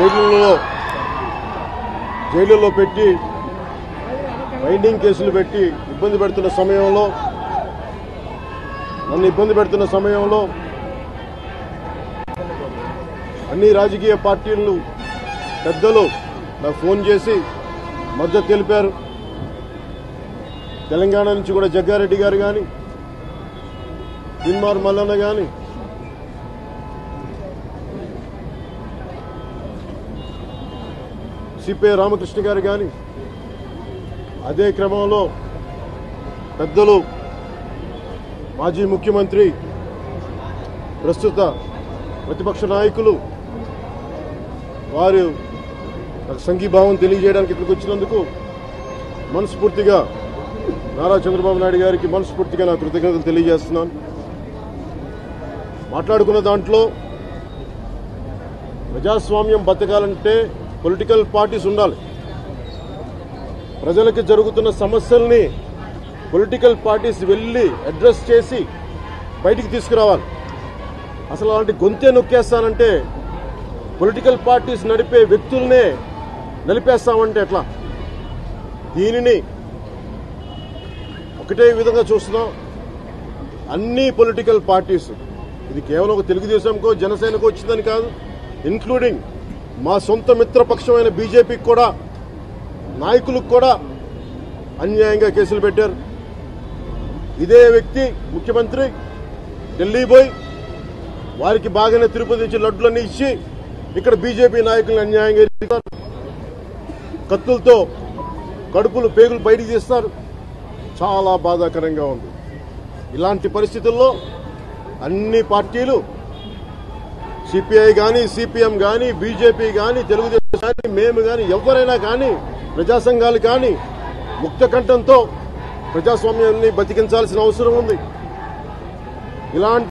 జైలులో జైలులో పెట్టి బైండింగ్ కేసులు పెట్టి ఇబ్బంది పెడుతున్న సమయంలో నన్ను ఇబ్బంది పెడుతున్న సమయంలో అన్ని రాజకీయ పార్టీలు పెద్దలు నాకు ఫోన్ చేసి మద్దతు తెలిపారు తెలంగాణ నుంచి కూడా జగ్గారెడ్డి గారు కానీ తిన్మార్ మల్లన్న కానీ సిపిఐ రామకృష్ణ గారు కానీ అదే క్రమంలో పెద్దలు మాజీ ముఖ్యమంత్రి ప్రస్తుత ప్రతిపక్ష నాయకులు వారు నాకు సంఘీభావం తెలియజేయడానికి ఇక్కడికి వచ్చినందుకు మనస్ఫూర్తిగా నారా చంద్రబాబు నాయుడు గారికి మనస్ఫూర్తిగా నా కృతజ్ఞతలు తెలియజేస్తున్నాను మాట్లాడుకున్న దాంట్లో ప్రజాస్వామ్యం బతకాలంటే పొలిటికల్ పార్టీస్ ఉండాలి ప్రజలకి జరుగుతున్న సమస్యల్ని పొలిటికల్ పార్టీస్ వెళ్ళి అడ్రస్ చేసి బయటికి తీసుకురావాలి అసలు అలాంటి గొంతే నొక్కేస్తానంటే పొలిటికల్ పార్టీస్ నడిపే వ్యక్తుల్నే నలిపేస్తామంటే ఎట్లా దీనిని ఒకటే విధంగా చూస్తున్నాం అన్ని పొలిటికల్ పార్టీస్ ఇది కేవలం ఒక తెలుగుదేశంకో జనసేనకో వచ్చిందని కాదు ఇన్క్లూడింగ్ మా సొంత మిత్రపక్షమైన బీజేపీకి కూడా నాయకులకు కూడా అన్యాయంగా కేసులు పెట్టారు ఇదే వ్యక్తి ముఖ్యమంత్రి ఢిల్లీ పోయి వారికి బాగానే తిరుపతి నుంచి లడ్డులన్నీ ఇచ్చి ఇక్కడ బీజేపీ నాయకులను అన్యాయంగా ఇస్తారు. కత్తులతో కడుపులు పేగులు బయటికి తీస్తారు చాలా బాధాకరంగా ఉంది ఇలాంటి పరిస్థితుల్లో అన్ని పార్టీలు సిపిఐ కానీ సిపిఎం కానీ బీజేపీ కానీ తెలుగుదేశం కానీ మేము కానీ ఎవరైనా కానీ ప్రజా సంఘాలు కానీ ముక్త కంఠంతో ప్రజాస్వామ్యాన్ని బతికించాల్సిన అవసరం ఉంది ఇలాంటి